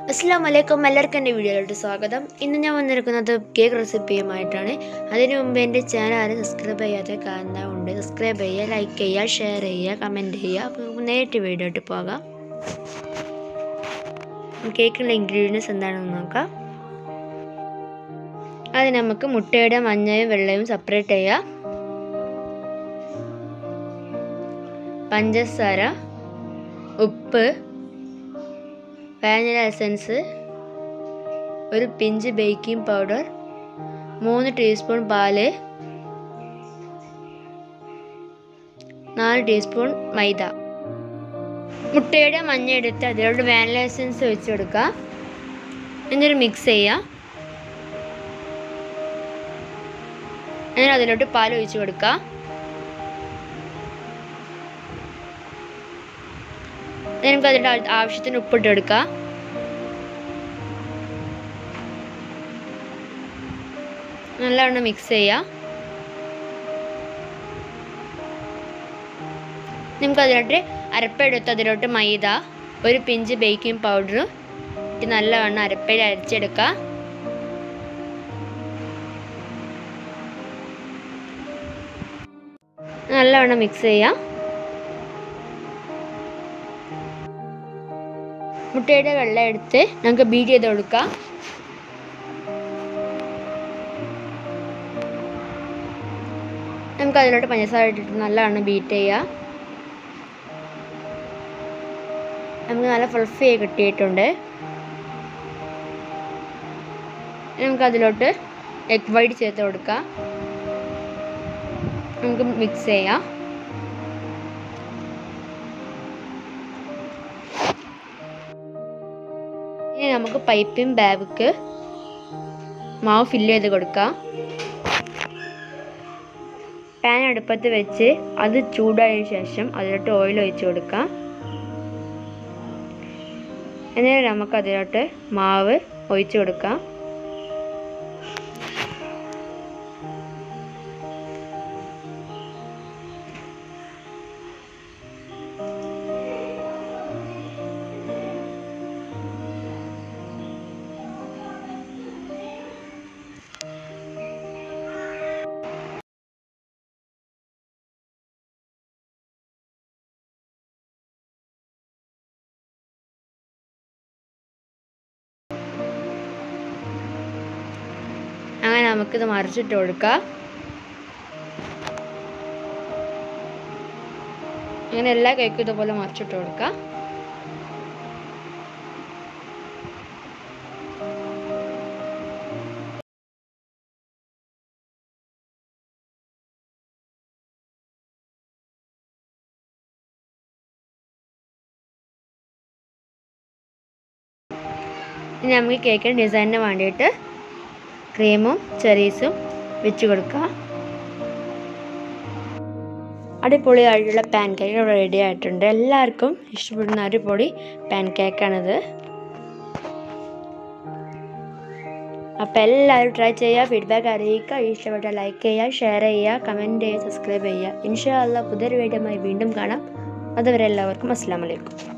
അസ്സാം വലൈക്കും എല്ലാവർക്കും എൻ്റെ വീഡിയോയിലോട്ട് സ്വാഗതം ഇന്ന് ഞാൻ വന്നിരിക്കുന്നത് കേക്ക് റെസിപ്പിയുമായിട്ടാണ് അതിനു മുമ്പ് എൻ്റെ ചാനൽ ആരും സബ്സ്ക്രൈബ് ചെയ്യാതെ കാണുന്നതുകൊണ്ട് സബ്സ്ക്രൈബ് ചെയ്യുക ലൈക്ക് ചെയ്യുക ഷെയർ ചെയ്യുക കമൻറ്റ് ചെയ്യുക അപ്പോൾ നമുക്ക് നേരിട്ട് വീഡിയോട്ട് പോകാം കേക്കിൻ്റെ ഇൻഗ്രീഡിയൻസ് എന്താണെന്ന് നോക്കാം അത് നമുക്ക് മുട്ടയുടെ മഞ്ഞയും വെള്ളയും സെപ്പറേറ്റ് ചെയ്യാം പഞ്ചസാര ഉപ്പ് വാനില എസൻസ് ഒരു പിഞ്ച് ബേക്കിംഗ് പൗഡർ മൂന്ന് ടീസ്പൂൺ പാല് നാല് ടീസ്പൂൺ മൈദ മുട്ടയുടെ മഞ്ഞ എടുത്ത് അതിലോട്ട് വാനില എസൻസ് ഒഴിച്ച് കൊടുക്കുക എന്നിട്ട് മിക്സ് ചെയ്യുക എന്നിട്ട് അതിലോട്ട് പാൽ ഒഴിച്ച് കൊടുക്കുക നമുക്ക് അതിൻ്റെ ആവശ്യത്തിന് ഉപ്പിട്ട് എടുക്കാം നല്ലവണ്ണം മിക്സ് ചെയ്യാം നമുക്ക് അതിലോട്ട് അരപ്പെടുത്ത് അതിലോട്ട് മൈദ ഒരു പിഞ്ച് ബേക്കിംഗ് പൗഡർ ഇട്ട് നല്ലവണ്ണം അരപ്പയിൽ അരച്ചെടുക്കാം നല്ലവണ്ണം മിക്സ് ചെയ്യാം മുട്ടയുടെ വെള്ളം എടുത്ത് നമുക്ക് ബീറ്റ് ചെയ്ത് കൊടുക്കാം നമുക്ക് അതിലോട്ട് പഞ്ചസാര ഇട്ടിട്ട് നല്ലവണ്ണം ബീറ്റ് ചെയ്യാം നമുക്ക് നല്ല ഫ്ലഫി ആയി കിട്ടിയിട്ടുണ്ട് നമുക്ക് അതിലോട്ട് എഗ് വൈറ്റ് ചേർത്ത് കൊടുക്കാം നമുക്ക് മിക്സ് ചെയ്യാം ഇനി നമുക്ക് പൈപ്പിംഗ് ബാഗിക്ക് മാവ് ഫില്ല് ചെയ്ത് കൊടുക്കാം പാൻ അടുപ്പത്ത് വെച്ച് അത് ചൂടായതിനു ശേഷം അതിലോട്ട് ഓയിൽ ഒഴിച്ച് കൊടുക്കാം എന്നിട്ട് നമുക്ക് അതിലോട്ട് മാവ് ഒഴിച്ച് കൊടുക്കാം അങ്ങനെ നമുക്കിത് മറിച്ചിട്ട് കൊടുക്കാം അങ്ങനെ എല്ലാ കേക്കും ഇതുപോലെ മറിച്ചിട്ട് കൊടുക്കാം ഇനി നമുക്ക് കേക്കിന് ഡിസൈനിന് വേണ്ടിയിട്ട് ക്രീമും ചെറീസും വെച്ച് കൊടുക്കുക അടിപൊളിയായിട്ടുള്ള പാൻ കേക്ക് റെഡി ആയിട്ടുണ്ട് എല്ലാവർക്കും ഇഷ്ടപ്പെടുന്ന അടിപൊളി പാൻ കേക്കാണിത് അപ്പോൾ എല്ലാവരും ട്രൈ ചെയ്യുക ഫീഡ്ബാക്ക് അറിയിക്കുക ഇഷ്ടപ്പെട്ട ലൈക്ക് ചെയ്യുക ഷെയർ ചെയ്യുക കമൻറ്റ് ചെയ്യുക സബ്സ്ക്രൈബ് ചെയ്യുക ഇൻഷാ അല്ല പുതിയൊരു വീഡിയോമായി വീണ്ടും കാണാം അതുവരെ എല്ലാവർക്കും അസ്സാം വലൈക്കും